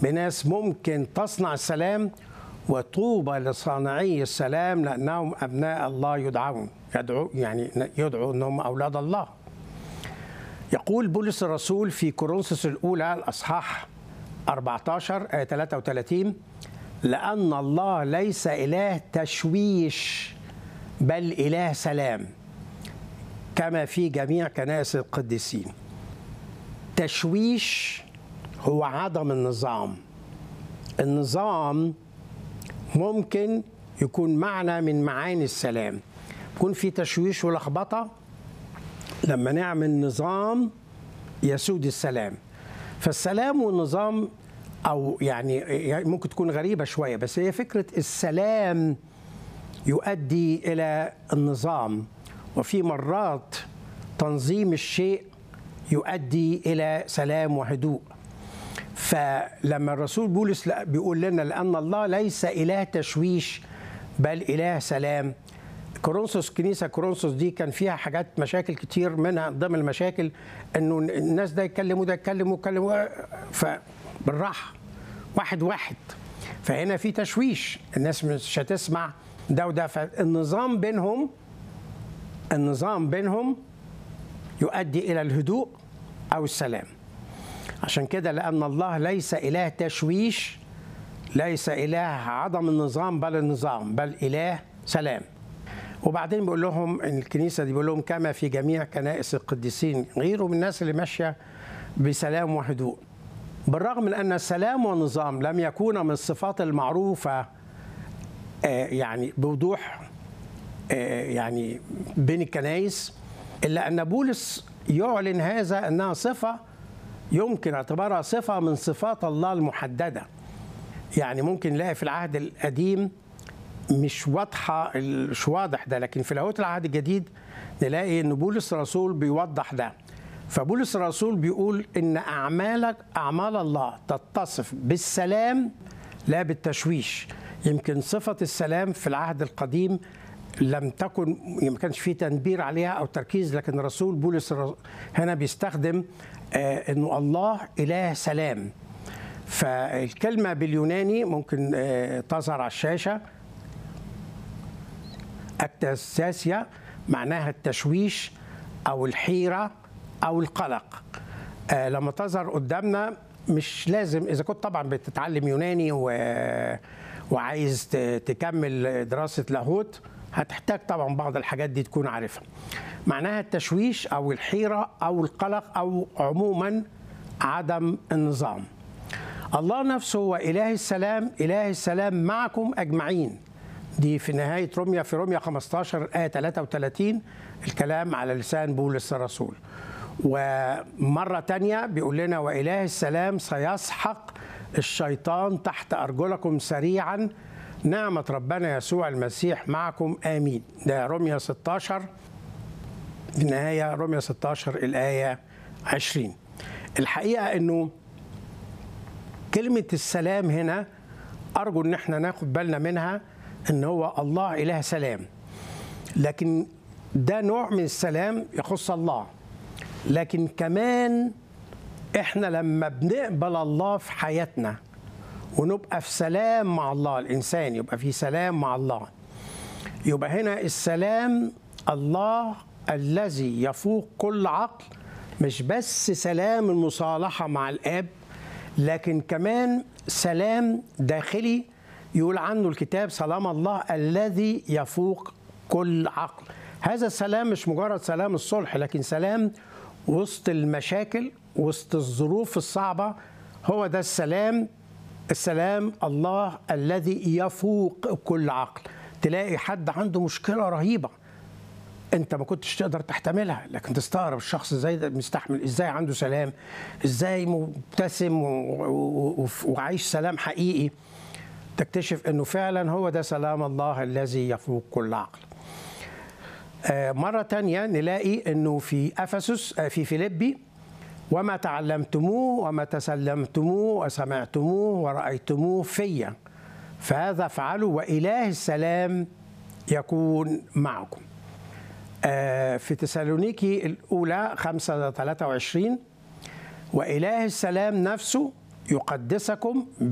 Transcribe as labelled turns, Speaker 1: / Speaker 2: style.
Speaker 1: بناس ممكن تصنع السلام وطوبى لصانعي السلام لانهم ابناء الله يدعون يدعو يعني يدعوا انهم اولاد الله يقول بولس الرسول في كورنثوس الاولى الاصحاح 14 آية 33 لأن الله ليس إله تشويش بل إله سلام كما في جميع كنائس القديسين تشويش هو عدم النظام النظام ممكن يكون معنى من معاني السلام يكون في تشويش ولخبطة لما نعمل نظام يسود السلام فالسلام والنظام او يعني ممكن تكون غريبه شويه بس هي فكره السلام يؤدي الى النظام وفي مرات تنظيم الشيء يؤدي الى سلام وهدوء فلما الرسول بولس بيقول لنا لان الله ليس اله تشويش بل اله سلام كورنثوس كنيسه كورنثوس دي كان فيها حاجات مشاكل كتير منها ضمن المشاكل انه الناس ده يتكلم وده يتكلم ويتكلم فبالراحه واحد واحد فهنا في تشويش الناس مش هتسمع ده وده فالنظام بينهم النظام بينهم يؤدي الى الهدوء او السلام عشان كده لان الله ليس اله تشويش ليس اله عدم النظام بل النظام بل اله سلام وبعدين بيقول لهم ان الكنيسه دي بيقول لهم كما في جميع كنائس القديسين غيره من الناس اللي ماشيه بسلام وهدوء بالرغم من ان السلام والنظام لم يكونا من الصفات المعروفه يعني بوضوح يعني بين الكنائس الا ان بولس يعلن هذا انها صفه يمكن اعتبارها صفه من صفات الله المحدده يعني ممكن نلاقي في العهد القديم مش واضحه مش واضح ده لكن في لاهوت العهد الجديد نلاقي ان بولس الرسول بيوضح ده فبولس الرسول بيقول ان اعمالك اعمال الله تتصف بالسلام لا بالتشويش يمكن صفه السلام في العهد القديم لم تكن ما كانش فيه تنبير عليها او تركيز لكن الرسول بولس هنا بيستخدم آه انه الله اله سلام فالكلمه باليوناني ممكن آه تظهر على الشاشه اكتاساسيا معناها التشويش او الحيره او القلق آه لما تظهر قدامنا مش لازم اذا كنت طبعا بتتعلم يوناني و... وعايز تكمل دراسه لاهوت هتحتاج طبعا بعض الحاجات دي تكون عارفها معناها التشويش او الحيره او القلق او عموما عدم النظام الله نفسه هو اله السلام اله السلام معكم اجمعين دي في نهايه روميا في روميا 15 ايه 33 الكلام على لسان بولس الرسول ومرة تانية بيقول لنا وإله السلام سيسحق الشيطان تحت أرجلكم سريعا نعمة ربنا يسوع المسيح معكم آمين ده روميا 16 في النهاية روميا 16 الآية 20 الحقيقة أنه كلمة السلام هنا أرجو أن احنا ناخد بالنا منها أن هو الله إله سلام لكن ده نوع من السلام يخص الله لكن كمان احنا لما بنقبل الله في حياتنا ونبقى في سلام مع الله الانسان يبقى في سلام مع الله يبقى هنا السلام الله الذي يفوق كل عقل مش بس سلام المصالحه مع الاب لكن كمان سلام داخلي يقول عنه الكتاب سلام الله الذي يفوق كل عقل هذا السلام مش مجرد سلام الصلح لكن سلام وسط المشاكل وسط الظروف الصعبة هو ده السلام السلام الله الذي يفوق كل عقل تلاقي حد عنده مشكلة رهيبة انت ما كنتش تقدر تحتملها لكن تستغرب الشخص ازاي ده مستحمل ازاي عنده سلام ازاي مبتسم وعايش سلام حقيقي تكتشف انه فعلا هو ده سلام الله الذي يفوق كل عقل مرة تانية نلاقي أنه في أفسس في فيليبي وما تعلمتموه وما تسلمتموه وسمعتموه ورأيتموه فيا فهذا افعلوا وإله السلام يكون معكم في تسالونيكي الأولى 5 23 وإله السلام نفسه يقدسكم